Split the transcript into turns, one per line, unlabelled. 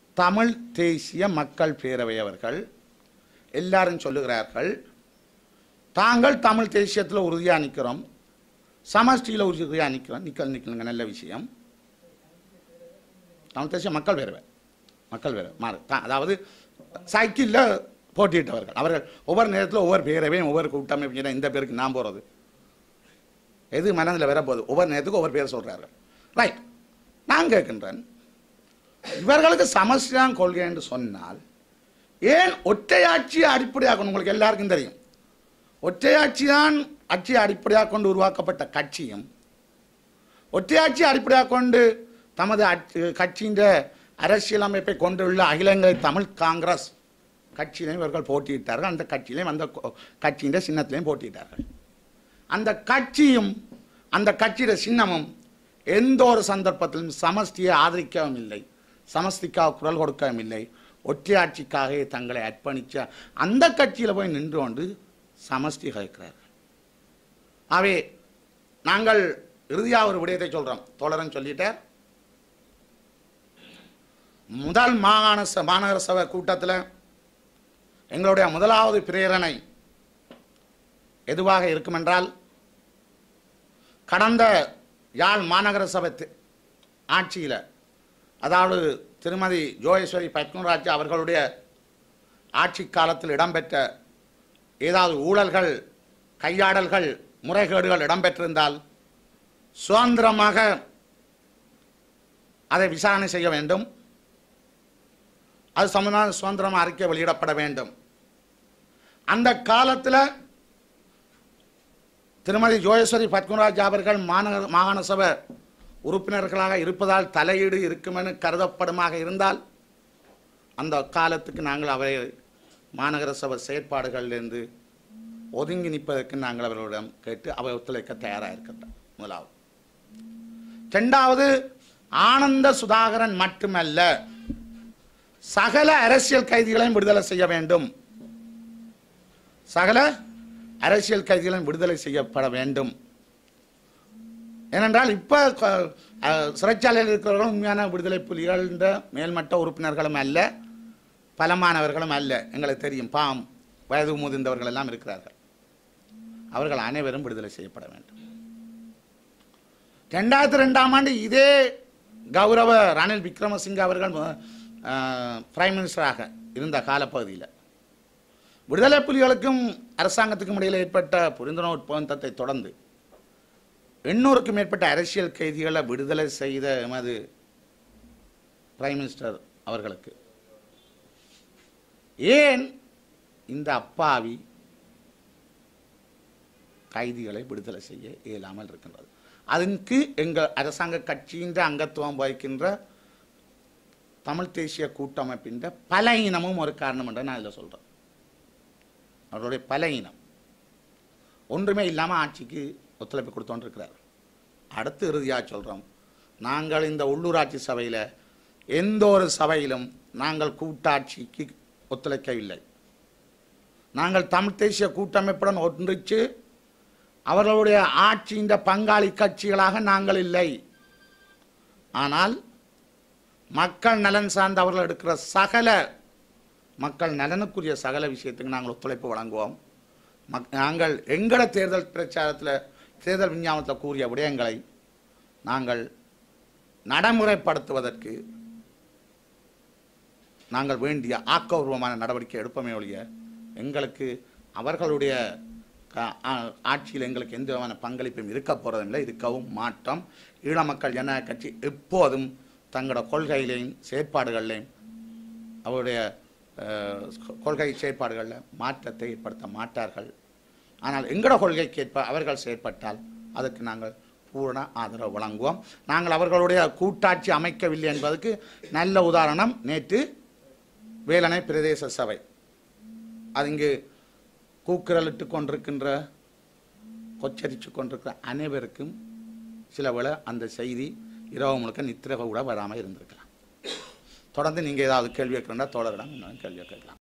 தமிழ் தேசிய மக்கள் பேரவை அவர்கள் எல்லாரும் சொல்லுகிறார்கள் தாங்கள் தமிழ் தேசியத்தில் உறுதியாக நிற்கிறோம் சமஷ்டியில் உறுதியாக நிற்கிறோம் நிக்கல் நிக்கலுங்க நல்ல விஷயம் தமிழ் தேசிய மக்கள் பேரவை மக்கள் பேரவை மாறு தா- அதாவது சைக்கிளில் போட்டியிட்டவர்கள் அவர்கள் ஒவ்வொரு நேரத்தில் ஒவ்வொரு பேரவையும் ஒவ்வொரு கூட்டமைப்பு இந்த பேருக்கு நான் போகிறது எது மனதில் வரப்போகுது ஒவ்வொரு நேரத்துக்கும் ஒவ்வொரு பேர் சொல்கிறார்கள் ரைட் நான் கேட்கின்றேன் இவர்களுக்கு சமஸ்டிதான் கொள்கை என்று சொன்னால் ஏன் ஒற்றையாட்சியை அடிப்படையாக உங்களுக்கு எல்லாருக்கும் தெரியும் ஒற்றையாட்சி தான் ஆட்சியை அடிப்படையாக கொண்டு உருவாக்கப்பட்ட கட்சியும் ஒற்றையாட்சி அடிப்படையாக கொண்டு தமது அட்- கட்சியின் அரசியலமைப்பை கொண்டுள்ள அகில இலங்கை தமிழ் காங்கிரஸ் கட்சியிலையும் இவர்கள் போட்டியிட்டார்கள் அந்த கட்சியிலையும் அந்த கொ- கட்சியின் சின்னத்திலையும் போட்டியிட்டார்கள் அந்த கட்சியும் அந்த கட்சியிட சின்னமும் எந்த ஒரு சந்தர்ப்பத்திலும் சமஷ்டியை ஆதரிக்கவும் இல்லை சமஸ்திக்காக குரல் கொடுக்கவும் இல்லை ஒற்றையாட்சிக்காக தங்களை அர்ப்பணித்த அந்த கட்சியில் போய் நின்று கொண்டு சமஷ்டி கேட்கிறார்கள் ஆகவே நாங்கள் இறுதியாக ஒரு விடயத்தை சொல்கிறோம் தோழரன் சொல்லிட்டார் முதல் மாகாண ச மாநகர சபை கூட்டத்தில் எங்களுடைய முதலாவது பிரேரணை எதுவாக இருக்குமென்றால் கடந்த யாழ் மாநகர சபை தி- ஆட்சியில் அதாவது திருமதி ஜோகேஸ்வரி பத்மராஜ் அவர்களுடைய ஆட்சி காலத்தில் இடம்பெற்ற ஏதாவது ஊழல்கள் கையாடல்கள் முறைகேடுகள் இடம்பெற்றிருந்தால் சுதந்திரமாக அதை விசாரணை செய்ய வேண்டும் அது சம்பந்தமாக சுதந்திரமாக அறிக்கை வெளியிடப்பட வேண்டும் அந்த காலத்தில் திருமதி ஜோகேஸ்வரி பத்மராஜ் அவர்கள் மாநகர மாகாண சபை உறுப்பினர்களாக இருப்பதால் தலையீடு இருக்குமென கருதப்படுமாக இருந்தால் அந்த காலத்துக்கு நாங்கள் அவரை மாநகர சபை செயற்பாடுகளிலிருந்து ஒதுங்கி நிற்பதற்கு நாங்கள் அவர்களிடம் கேட்டு அவை ஒத்துழைக்க தயாராக இருக்கின்றோம் முதலாவது இரண்டாவது ஆனந்த சுதாகரன் மட்டுமல்ல சகல அரசியல் கைதிகளையும் விடுதலை செய்ய வேண்டும் சகல அரசியல் கைதிகளும் விடுதலை செய்யப்பட வேண்டும் ஏனென்றால் இப்போ சிறைச்சாலையில் இருக்கிறவர்களும் உண்மையான விடுதலை புலிகள் என்ற மேல்மட்ட உறுப்பினர்களும் அல்ல பலமானவர்களும் அல்ல எங்களுக்கு தெரியும் பாம் வயது முதிர்ந்தவர்கள் எல்லாம் இருக்கிறார்கள் அவர்கள் அனைவரும் விடுதலை செய்யப்பட வேண்டும் ரெண்டாயிரத்தி ரெண்டாம் ஆண்டு இதே கௌரவ ரணில் விக்ரமசிங்க அவர்கள் பிரைம் மினிஸ்டராக இருந்த காலப்பகுதியில் விடுதலை புலிகளுக்கும் அரசாங்கத்துக்கும் இடையில் ஏற்பட்ட புரிந்துணர்வு ஒப்பந்தத்தை தொடர்ந்து எண்ணூறுக்கும் மேற்பட்ட அரசியல் கைதிகளை விடுதலை செய்த எமது பிரைம் மினிஸ்டர் அவர்களுக்கு ஏன் இந்த அப்பாவி கைதிகளை விடுதலை செய்ய இயலாமல் இருக்கின்றது அதற்கு எங்கள் அரசாங்க கட்சியின் அங்கத்துவம் வகிக்கின்ற தமிழ் தேசிய கூட்டமைப்பின் பலகீனமும் ஒரு காரணம் என்று நான் இதில் சொல்கிறேன் அவர்களுடைய பலகீனம் ஒன்றுமே இல்லாமல் ஆட்சிக்கு ஒத்துழைப்பு கொடுத்தோன்றிருக்கிறார் அடுத்து இறுதியாக சொல்கிறோம் நாங்கள் இந்த உள்ளூராட்சி சபையில் எந்த ஒரு சபையிலும் நாங்கள் கூட்டாட்சிக்கு ஒத்துழைக்கவில்லை நாங்கள் தமிழ் தேசிய கூட்டமைப்புடன் ஒன்றிச்சு அவர்களுடைய ஆட்சியின் பங்காளி கட்சிகளாக நாங்கள் இல்லை ஆனால் மக்கள் நலன் சார்ந்து அவர்கள் எடுக்கிற சகல மக்கள் நலனுக்குரிய சகல விஷயத்துக்கு நாங்கள் ஒத்துழைப்பு வழங்குவோம் மக் நாங்கள் எங்கள தேர்தல் பிரச்சாரத்தில் தேர்தல் விஞ்ஞாபனத்தில் கூறிய விடயங்களை நாங்கள் நடைமுறைப்படுத்துவதற்கு நாங்கள் வேண்டிய ஆக்கபூர்வமான நடவடிக்கை எடுப்போமே ஒழிய எங்களுக்கு அவர்களுடைய க- ஆ- ஆட்சியில் எங்களுக்கு எந்த விதமான பங்களிப்பும் இருக்க போகிறதில்லை இருக்கவும் மாட்டோம் ஈழ மக்கள் ஜனநாயக கட்சி எப்போதும் தங்களோட கொள்கையிலையும் செயற்பாடுகள்லையும் அவருடைய அஹ், கொள்கை செயற்பாடுகளில் மாற்றத்தை ஏற்படுத்த மாட்டார்கள் ஆனால் எங்களோட கொள்கைக்கு ஏற்ப அவர்கள் செயற்பட்டால் அதற்கு நாங்கள் பூரண ஆதரவு வழங்குவோம் நாங்கள் அவர்களுடைய கூட்டாட்சி அமைக்கவில்லை என்பதற்கு நல்ல உதாரணம் நேற்று வேலணை பிரதேச சபை அது இங்கு கூக்குரலிட்டு கொண்டிருக்கின்ற கொச்சரித்து கொண்டிருக்கிற அனைவருக்கும் சில வேளை அந்த செய்தி இரவு முழுக்க நித்திரை கூட வராமல் இருந்திருக்கலாம் தொடர்ந்து நீங்கள் ஏதாவது கேள்வி கேட்கணுன்னா தோழரிடம் இன்னும் கேள்வி கேட்கலாம்